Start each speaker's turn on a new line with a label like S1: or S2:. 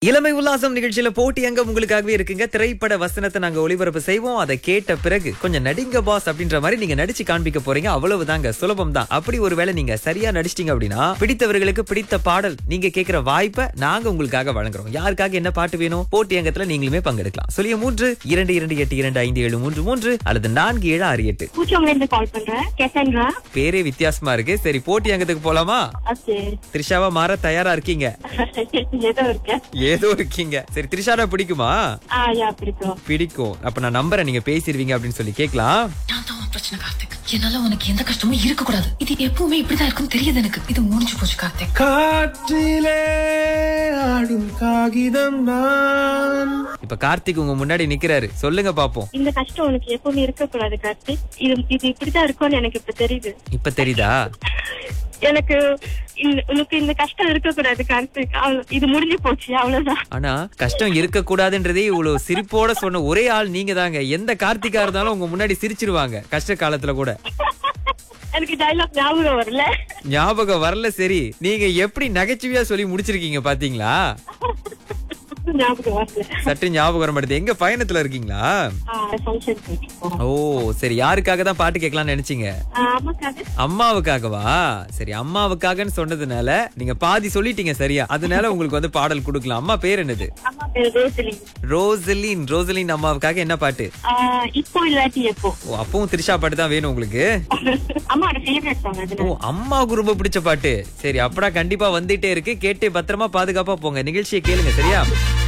S1: இளமை உல்லாசம் நிகழ்ச்சியில போட்டி அங்கம் உங்களுக்காகவே இருக்குங்க திரைப்பட வசனத்தை நாங்க ஒளிபரப்பு செய்வோம் அதை கேட்ட பிறகு கொஞ்சம் நடிங்க பாஸ் அப்படின்ற மாதிரி நீங்க நடிச்சு காண்பிக்க போறீங்க அவ்வளவுதாங்க சுலபம் தான் அப்படி ஒருவேளை நீங்க சரியா நடிச்சிட்டீங்க அப்படின்னா பிடித்தவர்களுக்கு பிடித்த பாடல் நீங்க கேட்கிற வாய்ப்பை நாங்க உங்களுக்காக வழங்குறோம் யாருக்காக என்ன பாட்டு வேணும் போட்டி அங்கத்துல நீங்களுமே பங்கெடுக்கலாம் சொல்லிய மூன்று இரண்டு இரண்டு எட்டு இரண்டு ஐந்து ஏழு மூன்று மூன்று அல்லது நான்கு ஏழு ஆறு எட்டு
S2: பூச்சவங்கல இருந்து கால் பண்றேன் கேசன்ரா
S1: பேரே வித்தியாசமா இருக்கு சரி போட்டி அங்கத்துக்கு போலாமா
S2: ஓகே
S1: த்ரிஷாவா மாற தயாரா இருக்கீங்க
S2: ஏதோ இருக்கேன்
S1: ஏதோ இருக்கீங்க சரி த்ரிஷானா பிடிக்குமா
S2: ஆ யா பிடிக்கும்
S1: பிடிக்கும் அப்ப நான் நம்பரை நீங்க பேசிடுவீங்க அப்படின்னு சொல்லி கேட்கலாம்
S3: நான் தான் உன் பிரச்சனை கார்த்திக் என்னால உனக்கு எந்த கஷ்டமும் இருக்க கூடாது இது எப்பவுமே இப்படிதான் இருக்கும் தெரியுது எனக்கு இது முடிஞ்சு போச்சு கார்த்திக்
S4: காற்றிலே ஆடும் காகிதம் நான்
S1: இப்ப கார்த்திக் உங்க முன்னாடி நிக்கிறாரு சொல்லுங்க பாப்போம்
S2: இந்த கஷ்டம் உனக்கு எப்பவுமே இருக்க கூடாது கார்த்திக் இது இது இப்படிதான் இருக்கும்னு எனக்கு இப்ப தெரியுது
S1: இப்ப தெரியுதா
S2: எனக்கு இந்த- உனக்கு இந்த கஷ்டம் இருக்க கூடாது கார்த்திக் அவ்வளவு- இது முடிஞ்சு போச்சு அவ்வளவுதான்
S1: ஆனா கஷ்டம் இருக்க கூடாதுன்றதே இவ்வளவு சிரிப்போட சொன்ன ஒரே ஆள் நீங்க தாங்க எந்த கார்த்திகா இருந்தாலும் உங்க முன்னாடி சிரிச்சிருவாங்க கஷ்ட காலத்துல கூட
S2: எனக்கு டைலாக் ஞாபகம் வரல
S1: ஞாபகம் வரல சரி நீங்க எப்படி நகைச்சுவையா சொல்லி முடிச்சிருக்கீங்க பாத்தீங்களா
S2: ஞாபகம் வரல
S1: சற்று ஞாபகம் வர மாட்டேது எங்க பயணத்துல இருக்கீங்களா
S2: ஃபங்க்ஷன் போயிருக்கோம்
S1: ஓ சரி யாருக்காக தான் பாட்டு கேட்கலாம்னு நினைச்சீங்க
S2: ஆமாக்காது
S1: அம்மாவுக்காகவா சரி அம்மாவுக்காகன்னு சொன்னதுனால நீங்க பாதி சொல்லிட்டீங்க சரியா அதனால உங்களுக்கு வந்து பாடல் கொடுக்கலாம் அம்மா பேர் என்னது
S2: அம்மா பேரு ரோசலி
S1: ரோசலின் ரோசலின் அம்மாவுக்காக என்ன பாட்டு
S2: இப்போ இல்லாட்டி எப்போ
S1: ஓ அப்பவும் த்ரிஷா பாட்டு தான் வேணும் உங்களுக்கு
S2: அம்மாவோட ஃபேவரட் சாங் அது
S1: ஓ அம்மாவுக்கு ரொம்ப பிடிச்ச பாட்டு சரி அப்படா கண்டிப்பா வந்துட்டே இருக்கு கேட்டு பத்திரமா பாதுகாப்பா போங்க நிகழ்ச்சியை கேளுங்க சரியா